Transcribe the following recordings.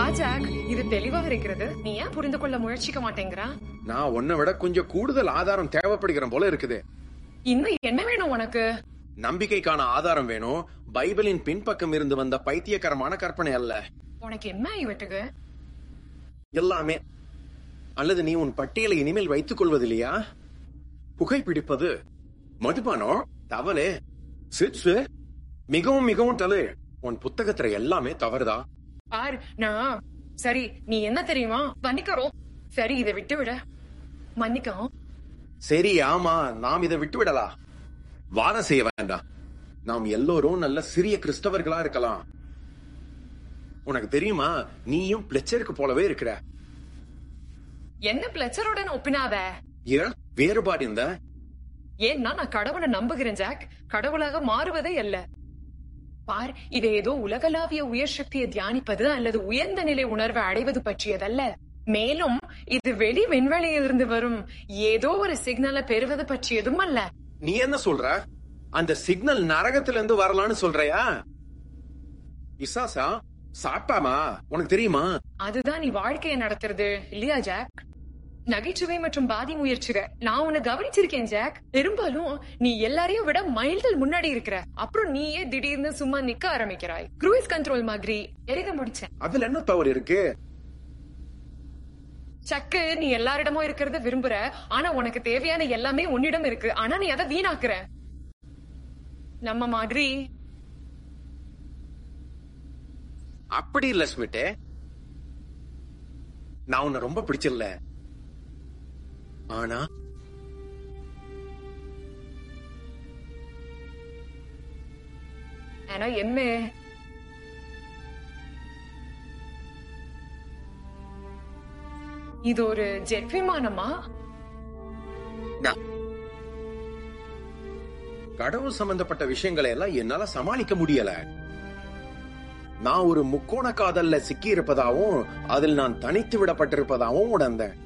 jack இது தெளிவா இருக்கிறது நீ ஏன் புரிந்து கொள்ள முயற்சிக்க மாட்டேங்கிறா நான் உன்னை விட கொஞ்சம் கூடுதல் ஆதாரம் தேவைப்படுகிற போல இருக்குது இன்னும் என்ன வேணும் உனக்கு நம்பிக்கைக்கான ஆதாரம் வேணும் பைபிளின் பின்பக்கம் இருந்து வந்த பைத்தியகரமான கற்பனை அல்ல உனக்கு என்ன ஆகிவிட்டுக்கு எல்லாமே அல்லது நீ உன் பட்டியலை இனிமேல் வைத்துக் கொள்வதில்லையா புகைப்பிடிப்பது மதுபானம் தவறு சிப்ஸ் மிகவும் மிகவும் தவறு உன் புத்தகத்துல எல்லாமே தவறுதா பார் நான் சரி நீ என்ன தெரியுமா மன்னிக்கிறோம் சரி இதை விட்டு விட மன்னிக்கவும் சரி ஆமா நாம் இதை விட்டு விடலாம் வாதம் செய்ய வேண்டாம் நாம் எல்லோரும் நல்ல சிறிய கிறிஸ்தவர்களா இருக்கலாம் உனக்கு தெரியுமா நீயும் பிளெச்சருக்கு போலவே இருக்கிற என்ன பிளச்சருடன் ஒப்பினாத ஏன் வேறுபாடு இந்த ஏன்னா நான் கடவுளை நம்புகிறேன் ஜாக் கடவுளாக மாறுவதே அல்ல பார் இது ஏதோ உலகளாவிய உயர் சக்தியை தியானிப்பது அல்லது உயர்ந்த நிலை உணர்வை அடைவது பற்றியதல்ல மேலும் இது வெளி விண்வெளியிலிருந்து வரும் ஏதோ ஒரு சிக்னலை பெறுவது பற்றியதும் அல்ல நீ என்ன சொல்ற அந்த சிக்னல் நரகத்துல இருந்து வரலான்னு சொல்றியா இசாசா சாப்பிட்டாமா உனக்கு தெரியுமா அதுதான் நீ வாழ்க்கையை நடத்துறது இல்லையா ஜாக் நகைச்சுவை மற்றும் பாதி முயற்சிகள் நான் உன்னை கவனிச்சிருக்கேன் ஜாக் பெரும்பாலும் நீ எல்லாரையும் விட மைல்கள் முன்னாடி இருக்கிற அப்புறம் நீயே திடீர்னு சும்மா நிக்க ஆரம்பிக்கிறாய் க்ரூயிஸ் கண்ட்ரோல் மாதிரி எழுத முடிச்சேன் அதுல என்ன தவறு இருக்கு சக்கு நீ எல்லாரிடமும் இருக்கிறத விரும்புற ஆனா உனக்கு தேவையான எல்லாமே உன்னிடம் இருக்கு ஆனா நீ அதை வீணாக்குற நம்ம மாதிரி அப்படி இல்ல ஸ்மிட்டே நான் உன்னை ரொம்ப பிடிச்சிடல ஆனா ஆனா என்ன இது ஒரு ஜெட் விமானமா நான் கடவுள் சம்பந்தப்பட்ட விஷயங்களை எல்லாம் என்னால சமாளிக்க முடியல நான் ஒரு முக்கோண காதல்ல சிக்கி இருப்பதாவும் அதில் நான் தனித்து விடப்பட்டிருப்பதாவும் உணர்ந்தேன்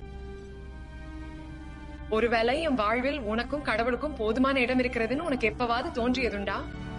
ஒருவேளை என் வாழ்வில் உனக்கும் கடவுளுக்கும் போதுமான இடம் இருக்கிறதுன்னு உனக்கு எப்பவாவது தோன்றியதுண்டா